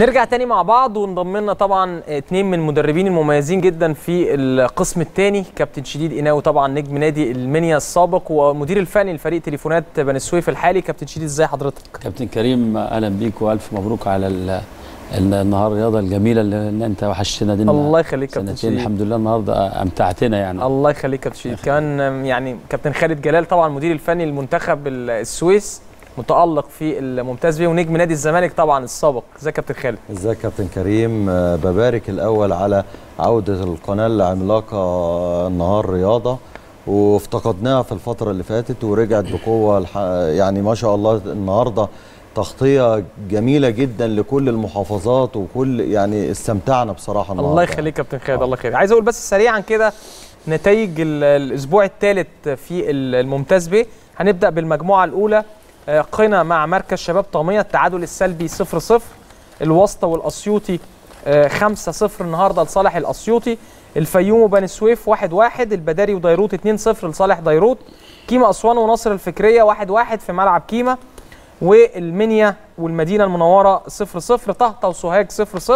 نرجع تاني مع بعض وانضم لنا طبعا اتنين من المدربين المميزين جدا في القسم الثاني كابتن شديد إناوي طبعا نجم نادي المنيا السابق ومدير الفني لفريق تليفونات بني سويف الحالي كابتن شديد ازاي حضرتك كابتن كريم اهلا بيك والف مبروك على ال- ال- النهار الرياضه الجميله اللي اللي انت وحشتنا دي الله يخليك كابتن سنتين شديد الحمد لله النهارده امتعتنا يعني الله يخليك كابتن شديد كمان يعني كابتن خالد جلال طبعا مدير الفني لمنتخب ال- السويس متألق في الممتاز بيه ونجم نادي الزمالك طبعا السابق ازيك يا كابتن خالد ازيك يا كابتن كريم آه، ببارك الاول على عوده القناه العملاقه النهار رياضه وافتقدناها في الفتره اللي فاتت ورجعت بقوه الح... يعني ما شاء الله النهارده تغطيه جميله جدا لكل المحافظات وكل يعني استمتعنا بصراحه النهارده الله يخليك كابتن خالد الله يخليك عايز اقول بس سريعا كده نتائج ال- الاسبوع الثالث في ال- الممتاز ب هنبدا بالمجموعه الاولى آه، قنا مع مركز شباب طاميه التعادل السلبي 0 0 الواسطه والاسيوطي 5 0 النهارده لصالح الاسيوطي الفيوم وبني سويف 1 1 البداري وديروت 2 0 لصالح ديروت كيما اسوان ونصر الفكريه 1 1 في ملعب كيما والمنيا والمدينه المنوره 0 0 طهطا وسوهاج 0 0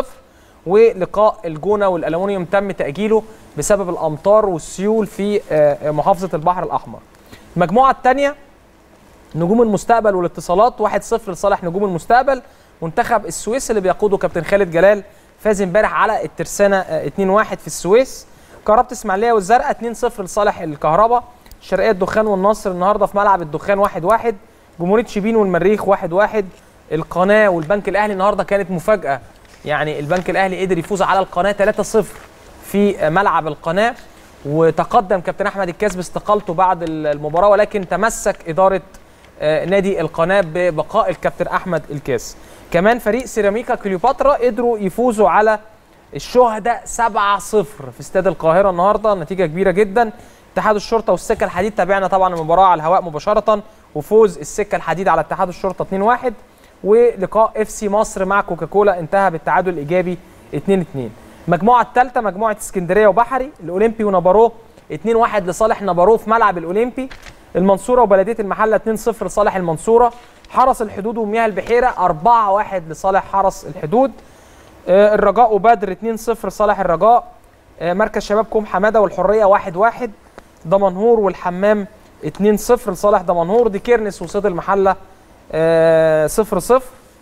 ولقاء الجونه والالومنيوم تم تاجيله بسبب الامطار والسيول في آه، محافظه البحر الاحمر. المجموعه الثانيه نجوم المستقبل والاتصالات 1-0 لصالح نجوم المستقبل منتخب السويس اللي بيقوده كابتن خالد جلال فاز امبارح على الترسانه آه، 2-1 في السويس كهربة اسماعيليه والزرقاء 2-0 لصالح الكهرباء شرقيه الدخان والنصر النهارده في ملعب الدخان 1-1 جمهوريه شبين والمريخ 1-1 القناه والبنك الاهلي النهارده كانت مفاجاه يعني البنك الاهلي قدر يفوز على القناه 3-0 في ملعب القناه وتقدم كابتن احمد الكاس باستقالته بعد المباراه ولكن تمسك اداره آه، نادي القناه ببقاء الكابتن احمد الكاس كمان فريق سيراميكا كليوباترا قدروا يفوزوا على الشهداء 7-0 في استاد القاهره النهارده نتيجه كبيره جدا اتحاد الشرطه والسكه الحديد تابعنا طبعا المباراه على الهواء مباشره وفوز السكه الحديد على اتحاد الشرطه 2-1 ولقاء اف سي مصر مع كوكاكولا انتهى بالتعادل الايجابي 2-2 المجموعه الثالثه مجموعه اسكندريه وبحري الاولمبي ونبارو 2-1 لصالح نبارو في ملعب الاولمبي المنصوره وبلديه المحله 2-0 لصالح المنصوره حرس الحدود ومياه البحيره 4-1 لصالح حرس الحدود آه، الرجاء وبدر 2-0 لصالح الرجاء آه، مركز شباب كوم حماده والحريه 1-1 دمنهور والحمام 2-0 لصالح دمنهور دي كيرنس وصيد المحله 0-0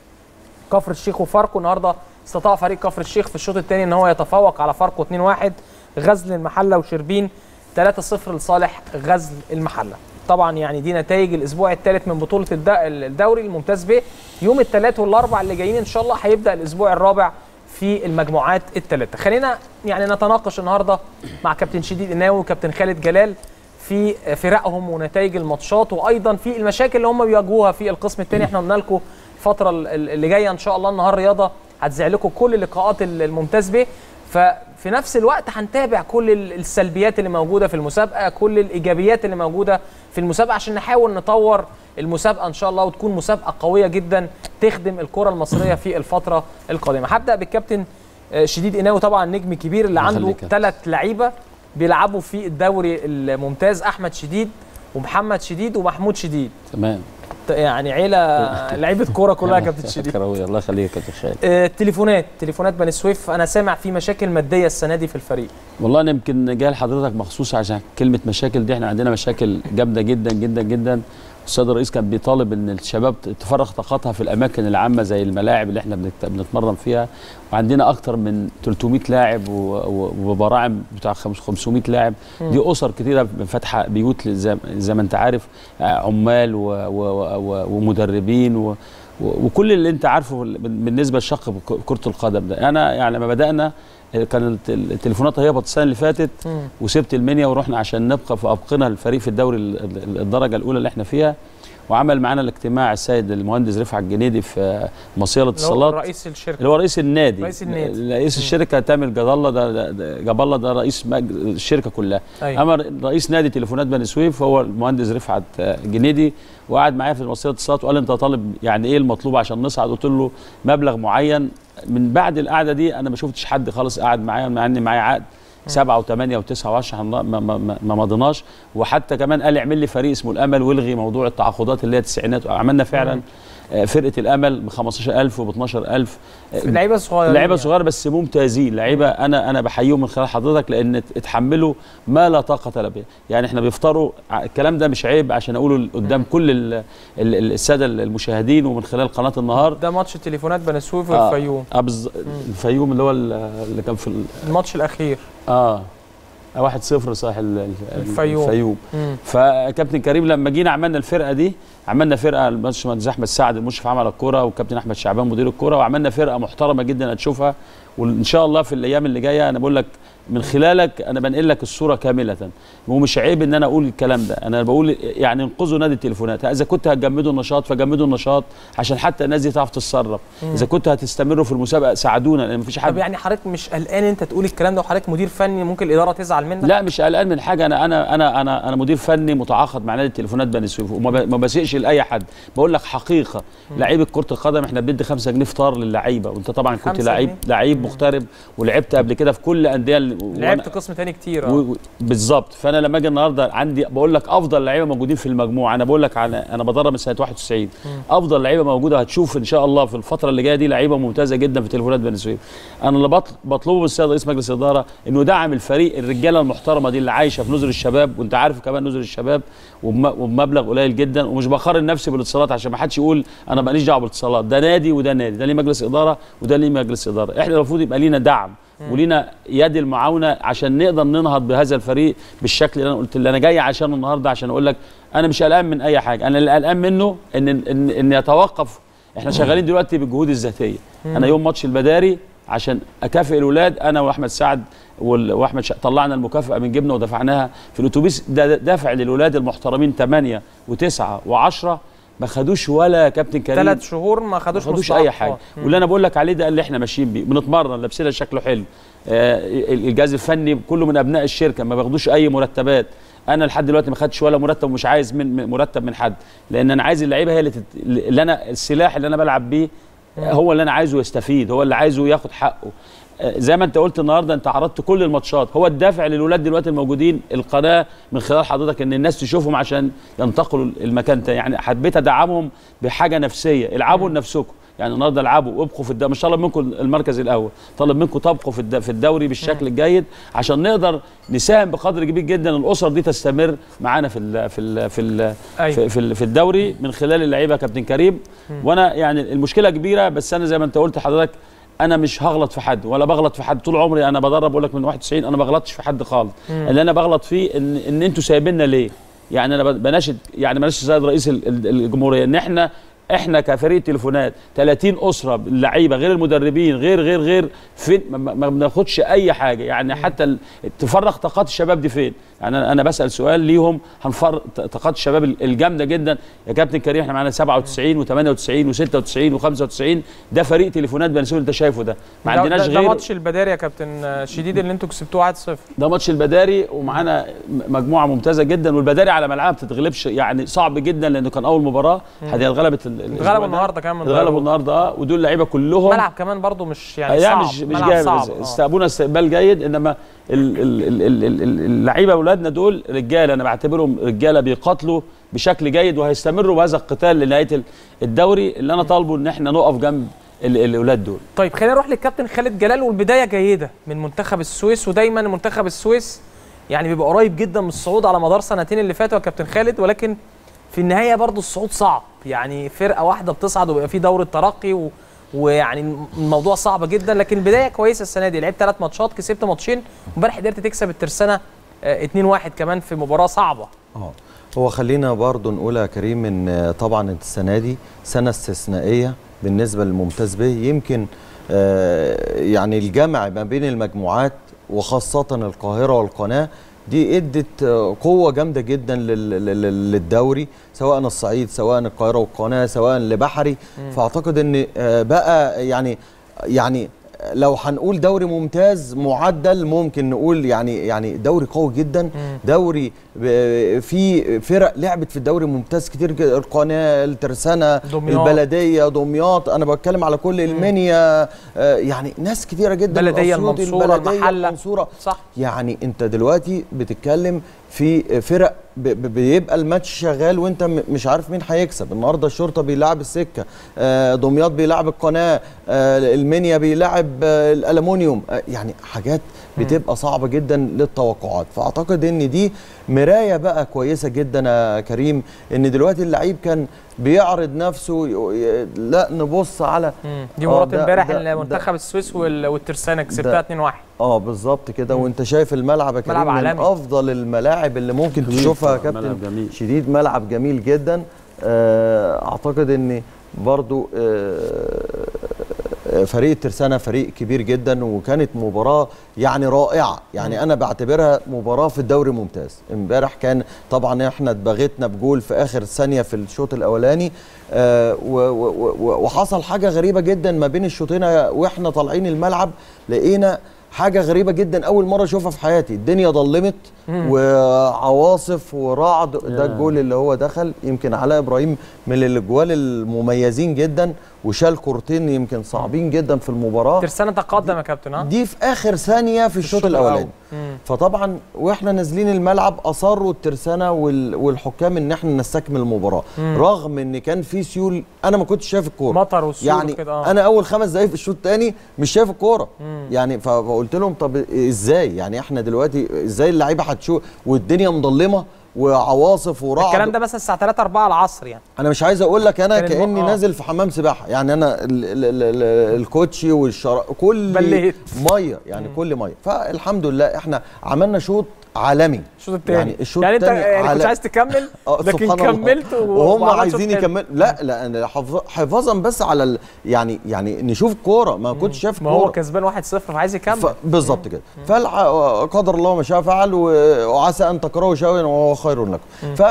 كفر الشيخ وفاركو النهارده استطاع فريق كفر الشيخ في الشوط الثاني ان هو يتفوق على فاركو 2-1 غزل المحله وشربين 3-0 لصالح غزل المحله طبعا يعني دي نتائج الاسبوع الثالث من بطوله الد- الدوري الممتاز ب يوم الثلاث والاربع اللي جايين ان شاء الله هيبدا الاسبوع الرابع في المجموعات الثلاثه خلينا يعني نتناقش النهارده مع كابتن شديد الناوي وكابتن خالد جلال في فرقهم ونتائج الماتشات وايضا في المشاكل اللي هم بيواجهوها في القسم الثاني احنا قلنا لكم الفتره ال- ال- اللي جايه ان شاء الله النهار رياضه هتذيع لكم كل لقاءات ال- الممتاز به ففي نفس الوقت هنتابع كل ال- السلبيات اللي موجوده في المسابقه كل الايجابيات اللي موجوده في المسابقه عشان نحاول نطور المسابقه ان شاء الله وتكون مسابقه قويه جدا تخدم الكره المصريه في الفتره القادمه هبدا بالكابتن آه، شديد قناوي طبعا نجم كبير اللي الله عنده يخليك يا ثلاث لعيبه بيلعبوا في الدوري الممتاز احمد شديد ومحمد شديد ومحمود شديد تمام ت- يعني عيله لعيبه كوره كلها يا كابتن شديد كروي الله يخليك يا كابتن خالد آه، تليفونات تليفونات بني سويف انا سامع في مشاكل ماديه السنه دي في الفريق والله انا يمكن جاي لحضرتك مخصوص عشان كلمه مشاكل دي احنا عندنا مشاكل جامده جدا جدا جدا السيد الرئيس كان بيطالب ان الشباب تفرغ طاقتها في الاماكن العامه زي الملاعب اللي احنا بنت- بنتمرن فيها وعندنا اكتر من 300 لاعب و- و- وبراعم بتاع خمس- 500 لاعب دي اسر كتيره فاتحه بيوت زي, زي ما انت عارف آه، عمال و- و- و- ومدربين و و- وكل اللي انت عارفه بالنسبه لشق بك- كره القدم ده انا يعني لما بدانا كانت التليفونات هيبط السنه اللي فاتت وسبت المنيا ورحنا عشان نبقى في ابقنا الفريق في الدوري ال- ال- الدرجه الاولى اللي احنا فيها وعمل معانا الاجتماع السيد المهندس رفعت الجنيدي في مصير اللي هو الاتصالات رئيس الشركه اللي هو رئيس النادي رئيس النادي. رئيس الشركه تامر جاب الله ده, ده, ده جاب الله ده رئيس مج- الشركه كلها أيوة. اما رئيس نادي تليفونات بني سويف هو المهندس رفعت آه، جنيدي وقعد معايا في مصير الاتصالات وقال لي انت طالب يعني ايه المطلوب عشان نصعد قلت له مبلغ معين من بعد القعده دي انا ما شفتش حد خالص قاعد معايا مع اني معايا عقد سبعة وثمانية وتسعة وعشرة ما, ما, ما, ما مضيناش وحتى كمان قال اعمل لي فريق اسمه الامل والغي موضوع التعاقدات اللي هي التسعينات وعملنا فعلا آه، فرقه الامل ب 15000 وب 12000 لعيبه صغيره لعيبه صغيره بس ممتازين لعيبه انا انا بحييهم من خلال حضرتك لان اتحملوا ما لا طاقه له به يعني احنا بيفطروا ع- الكلام ده مش عيب عشان اقوله قدام كل ال- ال- ال- الساده المشاهدين ومن خلال قناه النهار ده ماتش تليفونات بني سويف آه. والفيوم اه بالظ- الفيوم اللي هو ال- اللي كان في ال- الماتش الاخير اه 1-0 صحيح ال- ال- الفيوم. الفيوم مم. فكابتن كريم لما جينا عملنا الفرقه دي عملنا فرقه الباشمهندس احمد سعد المشرف عام على الكوره والكابتن احمد شعبان مدير الكوره وعملنا فرقه محترمه جدا هتشوفها وان شاء الله في الايام اللي جايه انا بقول لك من خلالك انا بنقل لك الصوره كامله ومش عيب ان انا اقول الكلام ده انا بقول يعني انقذوا نادي التليفونات اذا كنت هتجمدوا النشاط فجمدوا النشاط عشان حتى الناس دي تعرف تتصرف اذا كنت هتستمروا في المسابقه ساعدونا لان مفيش طب حد يعني حضرتك مش قلقان انت تقول الكلام ده وحضرتك مدير فني ممكن الاداره تزعل منك لا مش قلقان من حاجه انا انا انا انا انا مدير فني متعاقد مع نادي التليفونات بني سويف وما ب- ما بسيئش لاي حد بقول لك حقيقه لعيبه كره القدم احنا بندي 5 جنيه فطار للعيبه وانت طبعا كنت خمسة لعيب جنيه؟ لعيب مغترب ولعبت قبل كده في كل انديه ال- وأنا- لعبت قسم تاني كتير و- اه و- بالظبط فانا لما اجي النهارده عندي بقول لك افضل لعيبه موجودين في المجموعه انا بقول لك على انا بدرب من سنه 91 افضل لعيبه موجوده هتشوف ان شاء الله في الفتره اللي جايه دي لعيبه ممتازه جدا في تليفونات بني سويف انا اللي بطل- بطلبه من السيد رئيس مجلس الاداره انه يدعم الفريق الرجاله المحترمه دي اللي عايشه في نزل الشباب وانت عارف كمان نزل الشباب وبم- وبمبلغ قليل جدا ومش بقارن نفسي بالاتصالات عشان ما حدش يقول انا ماليش دعوه بالاتصالات ده نادي وده نادي ده ليه مجلس اداره وده ليه مجلس اداره احنا المفروض يبقى لينا دعم ولينا يد المعاونه عشان نقدر ننهض بهذا الفريق بالشكل اللي انا قلت اللي انا جاي عشانه النهارده عشان اقول لك انا مش قلقان من اي حاجه انا اللي قلقان منه ان ان ان يتوقف احنا شغالين دلوقتي بالجهود الذاتيه انا يوم ماتش البداري عشان اكافئ الاولاد انا واحمد سعد وال- واحمد شا... طلعنا المكافاه من جبنه ودفعناها في الاتوبيس ده دافع للاولاد المحترمين 8 و9 و10 ما خدوش ولا كابتن كريم ثلاث شهور ما ما خدوش خدوش مستحق. اي حاجه آه. مم. واللي انا بقول لك عليه ده اللي احنا ماشيين بيه بنتمرن لابسين شكله حلو آه الجهاز الفني كله من ابناء الشركه ما بياخدوش اي مرتبات انا لحد دلوقتي ما خدتش ولا مرتب ومش عايز من من- مرتب من حد لان انا عايز اللعيبه هي اللي, تت... اللي انا السلاح اللي انا بلعب بيه هو اللي انا عايزه يستفيد هو اللي عايزه ياخد حقه آه، زي ما انت قلت النهارده انت عرضت كل الماتشات هو الدافع للولاد دلوقتي الموجودين القناه من خلال حضرتك ان الناس تشوفهم عشان ينتقلوا المكان ده يعني حبيت ادعمهم بحاجه نفسيه العبوا لنفسكم يعني النهارده العبوا وابقوا في الدوري مش طالب منكم المركز الاول طالب منكم تبقوا في الد- في الدوري بالشكل الجيد عشان نقدر نساهم بقدر كبير جدا الاسر دي تستمر معانا في ال في ال في ال أيوة. في, في, ال- في الدوري من خلال اللعيبه يا كابتن كريم وانا يعني المشكله كبيره بس انا زي ما انت قلت لحضرتك انا مش هغلط في حد ولا بغلط في حد طول عمري انا بدرب بقول لك من 91 انا ما بغلطش في حد خالص اللي انا بغلط فيه ان ان انتوا سايبيننا ليه يعني انا ب- بناشد يعني بناشد السيد رئيس ال- ال- الجمهوريه ان احنا احنا كفريق تليفونات 30 اسره اللعيبه غير المدربين غير غير غير فين ما- ما ما بناخدش اي حاجه يعني حتى ال- تفرغ طاقات الشباب دي فين يعني انا أنا بسال سؤال ليهم هنفرغ ط- طاقات الشباب ال- الجامده جدا يا كابتن كريم احنا معانا 97 و98 و96 و95 ده فريق تليفونات بني سويف انت شايفه ده ما ده- عندناش ده, ده غير ماتش البداري يا كابتن آه، شديد اللي انتوا كسبتوه 1-0 ده ماتش البداري ومعانا م- مجموعه ممتازه جدا والبداري على ملعبها ما بتتغلبش يعني صعب جدا لانه كان اول مباراه هذه اتغلبت ال- الأسبوع اتغلبوا ده. النهارده كمان من اتغلبوا ضربة. النهارده اه ودول لعيبه كلهم ملعب كمان برضو مش يعني يعني صعب مش مش ملعب جاي صعب بس آه. استقبلونا استقبال جيد انما ال- ال- ال- ال- ال- ال- اللعيبه اولادنا دول رجاله انا بعتبرهم رجاله بيقاتلوا بشكل جيد وهيستمروا بهذا القتال لنهايه ال- الدوري اللي انا طالبه ان احنا نقف جنب ال- الاولاد دول طيب خلينا نروح للكابتن خالد جلال والبدايه جيده من منتخب السويس ودايما منتخب السويس يعني بيبقى قريب جدا من الصعود على مدار سنتين اللي فاتوا يا كابتن خالد ولكن في النهايه برضو الصعود صعب يعني فرقه واحده بتصعد وبيبقى في دوري الترقي و... ويعني الموضوع صعب جدا لكن البدايه كويسه السنه دي لعبت ثلاث ماتشات كسبت ماتشين امبارح قدرت تكسب الترسانه آه، 2-1 كمان في مباراه صعبه اه هو خلينا برضو نقول يا كريم ان آه، طبعا السنه دي سنه استثنائيه بالنسبه للممتاز به يمكن آه، يعني الجمع ما بين المجموعات وخاصه القاهره والقناه دي ادت آه، قوه جامده جدا لل- لل- للدوري سواء الصعيد سواء القاهره والقناه سواء لبحري فاعتقد ان آه، بقى يعني يعني لو هنقول دوري ممتاز معدل ممكن نقول يعني يعني دوري قوي جدا دوري ب- في فرق لعبت في الدوري ممتاز كتير جدا القناه الترسانه دمياط. البلديه دمياط انا بتكلم على كل المنيا آه، يعني ناس كتيره جدا بلدية الأسيوطي، المنصورة، البلدية المحلة. المنصوره صح يعني انت دلوقتي بتتكلم في فرق ب- ب- بيبقى الماتش شغال وانت م- مش عارف مين هيكسب النهارده الشرطه بيلعب السكه آه، دمياط بيلعب القناه آه، المنيا بيلعب آه، الالومنيوم آه، يعني حاجات بتبقى صعبه جدا للتوقعات فاعتقد ان دي مرايه بقى كويسه جدا يا كريم ان دلوقتي اللعيب كان بيعرض نفسه ي- ي- لا نبص على مم. دي آه، مباراه ده- امبارح ده- المنتخب السويس وال- والترسانة كسبتها ده- 2-1 اه بالظبط كده وانت شايف الملعب يا كريم ملعب من عالمي. افضل الملاعب اللي ممكن جميل تشوفها يا طبعاً، كابتن ملعب جميل. شديد ملعب جميل جدا آه، اعتقد ان برضو آه، فريق الترسانة فريق كبير جدا وكانت مباراة يعني رائعة يعني أنا بعتبرها مباراة في الدوري ممتاز امبارح كان طبعا احنا اتبغتنا بجول في آخر ثانية في الشوط الأولاني آه، و- و- و- وحصل حاجة غريبة جدا ما بين الشوطين واحنا طالعين الملعب لقينا حاجة غريبة جدا أول مرة أشوفها في حياتي الدنيا ضلمت وعواصف ورعد ده يا. الجول اللي هو دخل يمكن علاء إبراهيم من الأجوال المميزين جدا وشال كورتين يمكن صعبين جدا في المباراة ترسانة تقدم يا كابتن ها دي في آخر ثانية في الشوط الأولاني مم. فطبعا واحنا نازلين الملعب اصروا الترسانه وال- والحكام ان احنا نستكمل المباراه رغم ان كان في سيول انا ما كنتش شايف الكوره مطر وسيول يعني وكده، آه. انا اول خمس دقايق في الشوط الثاني مش شايف الكوره يعني ف- فقلت لهم طب ازاي يعني احنا دلوقتي ازاي اللعيبه هتشوف والدنيا مضلمه وعواصف ورعد الكلام ده مثلا الساعه 3 4 العصر يعني انا مش عايز اقول لك انا كان الم- كاني آه. نازل في حمام سباحه يعني انا ال ال ال ال الكوتشي والشر كل بليت. ميه يعني كل ميه فالحمد لله احنا عملنا شوط عالمي الشوط الثاني يعني الشوط يعني انت التاني يعني كنت على- عايز تكمل آه، لكن سبحان الله. كملت و- وهم وعملت عايزين شوط حلو. يكملوا لا لا أنا حف- حفاظا بس على ال يعني يعني نشوف كوره ما كنتش شايف ما هو كوره كسبان 1-0 فعايز يكمل ف- بالظبط كده فقدر الله ما شاء فعل و- وعسى ان تكرهوا شيئا وهو خير لكم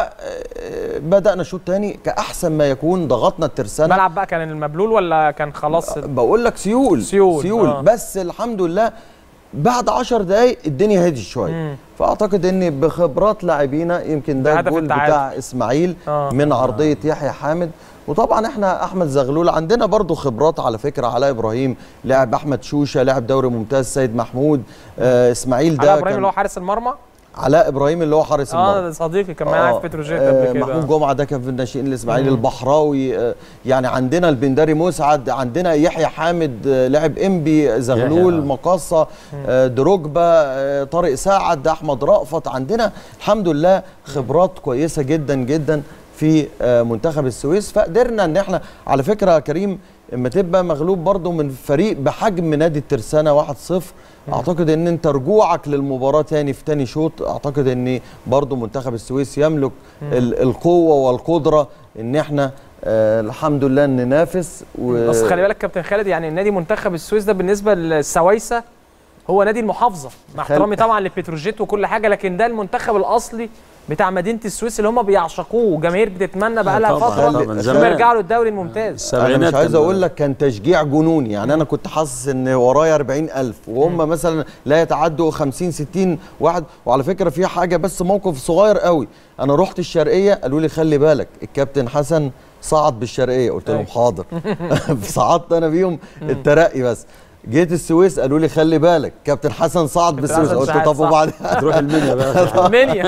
فبدانا الشوط الثاني كاحسن ما يكون ضغطنا الترسانه الملعب بقى كان المبلول ولا كان خلاص بقول لك سيول سيول، سيول آه. بس الحمد لله بعد 10 دقايق الدنيا هديت شويه مم. فاعتقد ان بخبرات لاعبينا يمكن ده بهدف الجول التعادل. بتاع اسماعيل آه. من عرضيه يحيى حامد وطبعا احنا احمد زغلول عندنا برضو خبرات على فكره علاء ابراهيم لاعب احمد شوشه لاعب دوري ممتاز سيد محمود آه اسماعيل ده علاء ابراهيم كان- اللي هو حارس المرمى علاء ابراهيم اللي هو حارس المرمى اه ده صديقي كان معايا في بتروجيت آه، قبل محمود كده جمعه ده كان في الناشئين الاسماعيلي البحراوي آه، يعني عندنا البنداري مسعد عندنا يحيى حامد آه، لاعب انبي زغلول يحيى. مقصه آه، دروجبا آه، طارق سعد احمد رأفت عندنا الحمد لله خبرات كويسه جدا جدا في آه، منتخب السويس فقدرنا ان احنا على فكره يا كريم اما تبقى مغلوب برضو من فريق بحجم نادي الترسانه 1-0 اعتقد ان انت رجوعك للمباراه تاني في تاني شوط اعتقد ان برضو منتخب السويس يملك ال- القوه والقدره ان احنا آه الحمد لله ننافس و... بس خلي بالك كابتن خالد يعني نادي منتخب السويس ده بالنسبه للسويسه هو نادي المحافظه مع خل- احترامي طبعا لبتروجيت وكل حاجه لكن ده المنتخب الاصلي بتاع مدينه السويس اللي هم بيعشقوه وجماهير بتتمنى بقى لها طبعاً، فتره طبعاً، انهم زمان. يرجعوا للدوري الممتاز انا السبعينات مش عايز كان- اقول لك كان تشجيع جنوني يعني انا كنت حاسس ان ورايا 40000 وهم مثلا لا يتعدوا 50 60 واحد وعلى فكره في حاجه بس موقف صغير قوي انا رحت الشرقيه قالوا لي خلي بالك الكابتن حسن صعد بالشرقيه قلت لهم أيوة. حاضر صعدت انا بيهم الترقي بس جيت السويس قالوا لي خلي بالك كابتن حسن صعد بالسويس حسن قلت صعد، طب صح. وبعدين تروح المنيا بقى المنيا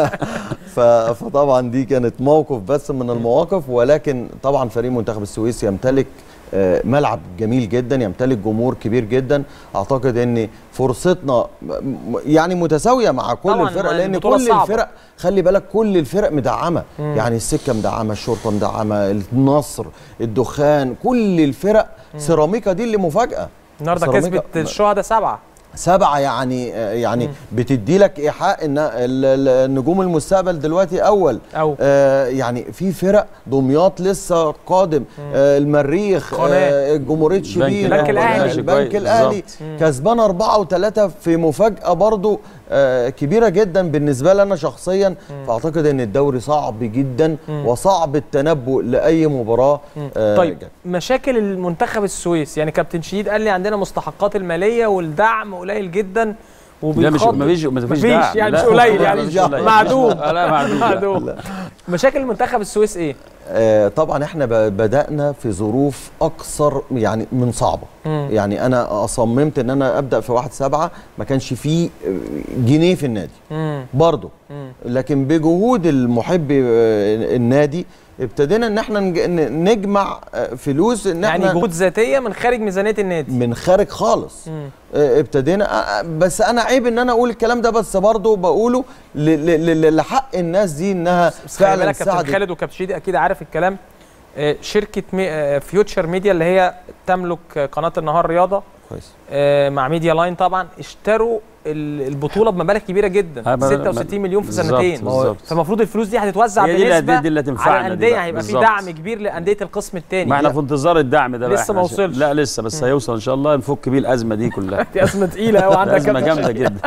ف- فطبعا دي كانت موقف بس من المواقف ولكن طبعا فريق منتخب السويس يمتلك آه، ملعب جميل جدا يمتلك جمهور كبير جدا اعتقد ان فرصتنا م- م- يعني متساويه مع كل طبعاً، الفرق ما لان البطولة كل صعبة. الفرق خلي بالك كل الفرق مدعمه يعني السكه مدعمه الشرطه مدعمه النصر الدخان كل الفرق سيراميكا دي اللي مفاجاه النهارده سيراميكا- كسبت الشهداء سبعه سبعة يعني يعني بتدي لك إيحاء إن ال- ال- النجوم المستقبل دلوقتي أول أو. آه يعني في فرق دمياط لسه قادم آه المريخ قناة. آه جمهورية شبين البنك الأهلي. آه، البنك كويس، الأهلي بالظبط. كسبان أربعة وثلاثة في مفاجأة برضو آه كبيرة جدا بالنسبة لنا شخصيا فأعتقد إن الدوري صعب جدا وصعب التنبؤ لأي مباراة آه طيب جاية. مشاكل المنتخب السويس يعني كابتن شديد قال لي عندنا مستحقات الماليه والدعم قليل جدا ده مش وبيخاطب مفيش مفيش مفيش دعم. يعني لا. مش قليل لا، يعني مفيش قليل. معدوم. لا لا معدوم لا. معدوم مشاكل منتخب السويس ايه؟ آه، طبعا احنا ب- بدأنا في ظروف أكثر يعني من صعبة مم. يعني أنا صممت إن أنا أبدأ في واحد سبعة ما كانش فيه آه، جنيه في النادي مم. برضه مم. لكن بجهود المحب آه، النادي ابتدينا ان احنا نج- ن- نجمع آه، فلوس ان يعني احنا جهود ذاتيه من خارج ميزانيه النادي من خارج خالص مم. آه، ابتدينا آه، بس انا عيب ان انا اقول الكلام ده بس برضه بقوله ل- ل- ل- لحق الناس دي انها بس خلي فعلا بالك كابتن ساعدت خالد وكابتن شيدي اكيد عارف الكلام آه، شركه مي... آه، فيوتشر ميديا اللي هي تملك آه، قناه النهار رياضه كويس آه، مع ميديا لاين طبعا اشتروا ال- البطوله بمبالغ كبيره جدا آه، ما- 66 مليون في بالظبط، سنتين بالظبط. فالمفروض الفلوس دي هتتوزع هي دي اللي- بنسبه دي اللي هتنفعنا على دي الانديه بقى. هيبقى في بالظبط. دعم كبير لانديه القسم الثاني ما احنا في انتظار الدعم ده بقى لسه إحنا ما عشان- وصلش. لا لسه بس هيوصل ان شاء الله نفك بيه الازمه دي كلها دي ازمه تقيله قوي عندك ازمه كابتن جامده جدا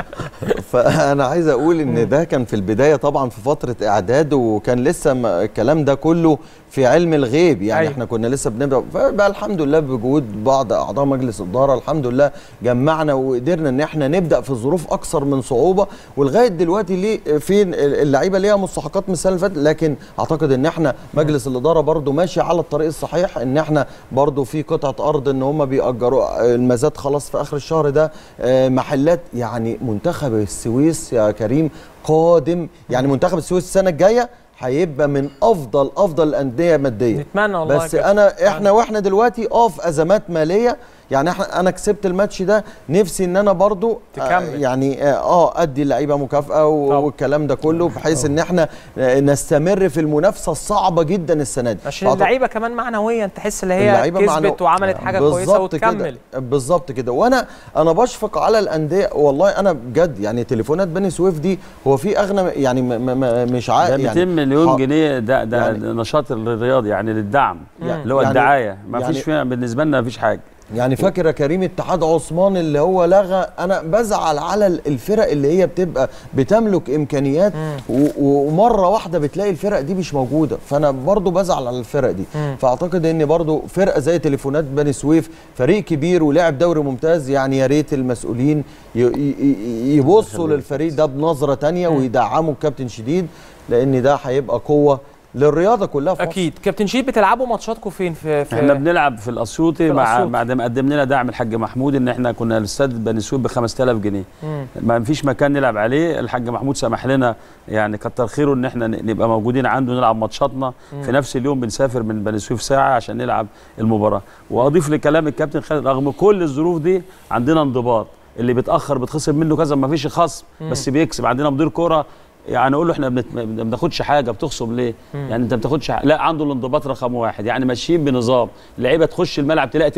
فانا عايز اقول ان ده كان في البدايه طبعا في فتره اعداد وكان لسه ما- الكلام ده كله في علم الغيب يعني أيوة. احنا كنا لسه بنبدا فبقى الحمد لله بجهود بعض اعضاء مجلس الاداره الحمد لله جمعنا وقدرنا ان احنا نبدا في ظروف اكثر من صعوبه ولغايه دلوقتي ليه في اللعيبه ليها مستحقات من السنه اللي فاتت لكن اعتقد ان احنا مجلس الاداره برضو ماشي على الطريق الصحيح ان احنا برضو في قطعه ارض ان هم بيأجروا المزاد خلاص في اخر الشهر ده آه، محلات يعني منتخب السويس يا كريم قادم يعني منتخب السويس السنه الجايه هيبقى من افضل افضل الانديه ماديا نتمنى والله بس يا كابتن. انا احنا واحنا دلوقتي اه في ازمات ماليه يعني احنا انا كسبت الماتش ده نفسي ان انا برضو آه تكمل. يعني اه, آه ادي اللعيبه مكافاه و- طبعا. والكلام ده كله بحيث ان احنا آه، نستمر في المنافسه الصعبه جدا السنه دي عشان فأعتقد- اللعيبه كمان معنويا تحس ان هي اللعيبة كسبت معنو- وعملت حاجه كويسه بالظبط وتكمل كده بالظبط كده وانا انا بشفق على الانديه والله انا بجد يعني تليفونات بني سويف دي هو في اغنى يعني م م م مش ده عارف 200 يعني مليون ح- جنيه ده ده يعني- نشاط الرياضي يعني للدعم يعني- اللي هو يعني- الدعايه ما يعني- فيش فيها بالنسبه لنا ما فيش حاجه يعني فاكر يا كريم اتحاد عثمان اللي هو لغى انا بزعل على ال- الفرق اللي هي بتبقى بتملك امكانيات و- ومره واحده بتلاقي الفرق دي مش موجوده فانا برضو بزعل على الفرق دي مم. فاعتقد ان برضو فرقه زي تليفونات بني سويف فريق كبير ولاعب دوري ممتاز يعني يا ريت المسؤولين ي- ي- ي- يبصوا للفريق ده بنظره تانية ويدعموا الكابتن شديد لان ده هيبقى قوه للرياضه كلها في مصر. اكيد كابتن شيب بتلعبوا ماتشاتكم فين في, في احنا بنلعب في الاسيوطي في مع الأسيوطي. بعد ما قدم لنا دعم الحاج محمود ان احنا كنا الاستاد بني سويف ب 5000 جنيه مم. ما فيش مكان نلعب عليه الحاج محمود سمح لنا يعني كتر خيره ان احنا ن- نبقى موجودين عنده نلعب ماتشاتنا في نفس اليوم بنسافر من بني سويف ساعه عشان نلعب المباراه واضيف لكلام الكابتن خالد رغم كل الظروف دي عندنا انضباط اللي بيتاخر بيتخصم منه كذا ما فيش خصم بس بيكسب عندنا مدير كوره يعني اقول له احنا بنت- ما بناخدش حاجه بتخصم ليه؟ يعني انت ما بتاخدش حاجة. لا عنده الانضباط رقم واحد يعني ماشيين بنظام اللعيبه تخش الملعب تلاقي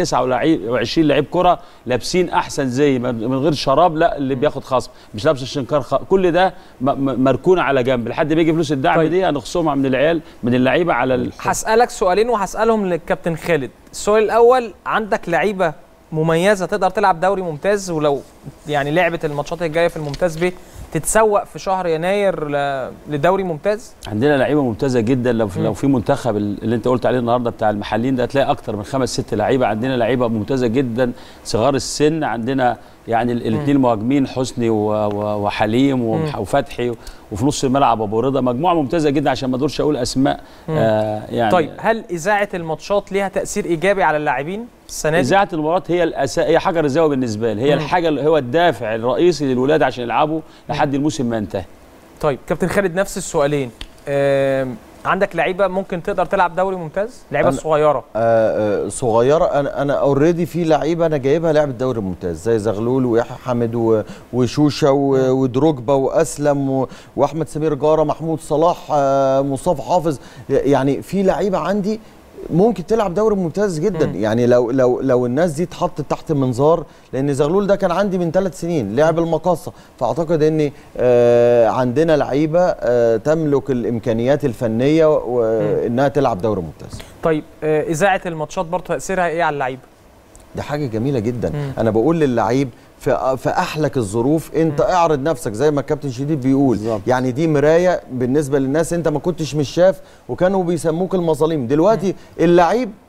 29 لعيب كره لابسين احسن زي ما- من غير شراب لا اللي بياخد خصم مش لابس الشنكار خ... كل ده م- م- مركون على جنب لحد ما يجي فلوس الدعم طيب. طيب. دي هنخصمها من العيال من اللعيبه على ال... هسألك سؤالين وهسألهم للكابتن خالد السؤال الأول عندك لعيبة مميزة تقدر تلعب دوري ممتاز ولو يعني لعبت الماتشات الجاية في الممتاز ب تتسوق في شهر يناير ل- لدوري ممتاز عندنا لعيبه ممتازه جدا لو في لو في منتخب ال- اللي انت قلت عليه النهارده بتاع المحلين ده هتلاقي اكتر من خمس ست لعيبه عندنا لعيبه ممتازه جدا صغار السن عندنا يعني الاثنين مهاجمين حسني و- و- وحليم ومح- وفتحي وفي نص الملعب ابو رضا مجموعه ممتازه جدا عشان ما اقدرش اقول اسماء آه يعني طيب هل إذاعة الماتشات ليها تأثير إيجابي على اللاعبين السنة دي؟ اذاعه المباراه هي الأسا... هي حجر الزاويه بالنسبه لي هي الحاجه اللي هو الدافع الرئيسي للولاد عشان يلعبوا لحد الموسم ما ينتهي طيب كابتن خالد نفس السؤالين آم، عندك لعيبة ممكن تقدر تلعب دوري ممتاز؟ لعيبة أنا- صغيرة آه، آه، صغيره انا انا اوريدي في لعيبه انا جايبها لعبه دوري الممتاز زي زغلول ويحيى حامد و- وشوشه و- ودروجبا واسلم و- واحمد سمير جاره محمود صلاح آه، مصطفى حافظ يعني في لعيبه عندي ممكن تلعب دوري ممتاز جدا مم. يعني لو لو لو الناس دي اتحطت تحت منظار لان زغلول ده كان عندي من ثلاث سنين لعب المقاصه فاعتقد ان آه، عندنا لعيبه آه، تملك الامكانيات الفنيه وانها تلعب دوري ممتاز طيب آه، إذاعة الماتشات برضه تأثيرها إيه على اللعيبة؟ دي حاجه جميله جدا مم. انا بقول للعيب في في احلك الظروف انت اعرض نفسك زي ما الكابتن شديد بيقول بالظبط. يعني دي مرايه بالنسبه للناس انت ما كنتش مش شاف وكانوا بيسموك المظالم دلوقتي اللعيب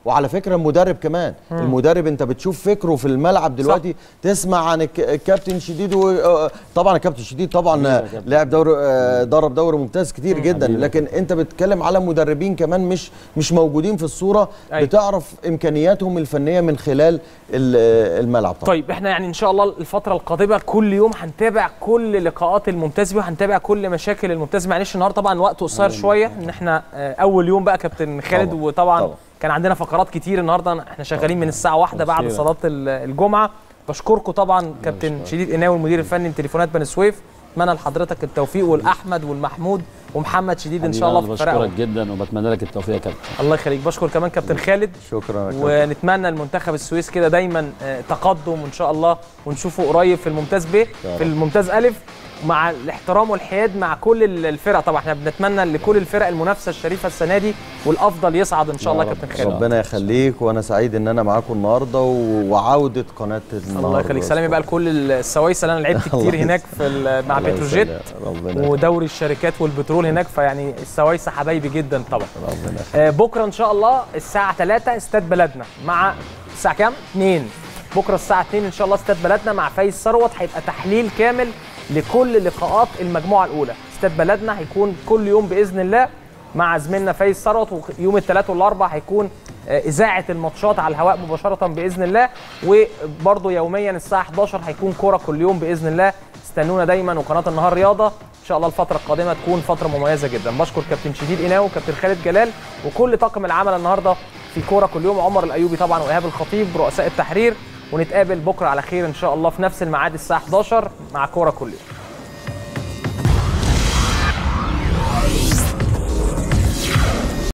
وعلى فكره المدرب كمان المدرب انت بتشوف فكره في الملعب دلوقتي تسمع عن الك- الكابتن شديد و... آه، طبعا الكابتن شديد طبعا آه، كابتن. لعب دوري آه، درب دوري ممتاز كتير جدا حبيبي. لكن انت بتتكلم على مدربين كمان مش مش موجودين في الصوره أيوة. بتعرف امكانياتهم الفنيه من خلال ال- آه، الملعب طبعا طيب احنا يعني ان شاء الله الفتره القادمه كل يوم هنتابع كل لقاءات الممتاز وهنتابع كل مشاكل الممتاز معلش النهارده طبعا الوقت قصير شويه ان احنا آه، اول يوم بقى كابتن خالد طبعاً. وطبعا طبعاً. كان عندنا فقرات كتير النهارده احنا شغالين من الساعه واحدة بعد خير. صلاه ال- الجمعه بشكركم طبعا كابتن شديد قناوي المدير الفني لتليفونات بني سويف اتمنى لحضرتك التوفيق والاحمد والمحمود ومحمد شديد ان شاء الله حبيبي في أنا فرقهم بشكرك جدا وبتمنى لك التوفيق يا كابتن الله يخليك بشكر كمان كابتن خالد شكرا يا كابتن. ونتمنى المنتخب السويس كده دايما آه، تقدم وان شاء الله ونشوفه قريب في الممتاز ب في الممتاز الف مع الاحترام والحياد مع كل ال- الفرق طبعا احنا بنتمنى لكل الفرق المنافسه الشريفه السنه دي والافضل يصعد ان شاء الله يا رب. كابتن خالد ربنا يخليك وانا سعيد ان انا معاكم النهارده و- وعوده قناه النهارده الله يخليك سلامي بقى لكل السويس اللي انا لعبت كتير الله هناك في ال- مع الله بتروجيت يسلمك. ربنا يخليك. ودوري الشركات والبترول هناك فيعني السويس حبايبي جدا طبعا ربنا يخليك. آه، بكره ان شاء الله الساعه 3 استاد بلدنا مع الساعه كام 2 بكره الساعه 2 ان شاء الله استاد بلدنا مع فايز ثروت هيبقى تحليل كامل لكل لقاءات المجموعه الاولى استاد بلدنا هيكون كل يوم باذن الله مع زميلنا فايز ثروت ويوم الثلاث والاربع هيكون آه، اذاعه الماتشات على الهواء مباشره باذن الله وبرضه يوميا الساعه 11 هيكون كوره كل يوم باذن الله استنونا دايما وقناه النهار رياضه ان شاء الله الفتره القادمه تكون فتره مميزه جدا بشكر كابتن شديد قناوي وكابتن خالد جلال وكل طاقم العمل النهارده في كوره كل يوم عمر الايوبي طبعا وايهاب الخطيب رؤساء التحرير ونتقابل بكره على خير ان شاء الله في نفس الميعاد الساعه 11 مع كوره كل يوم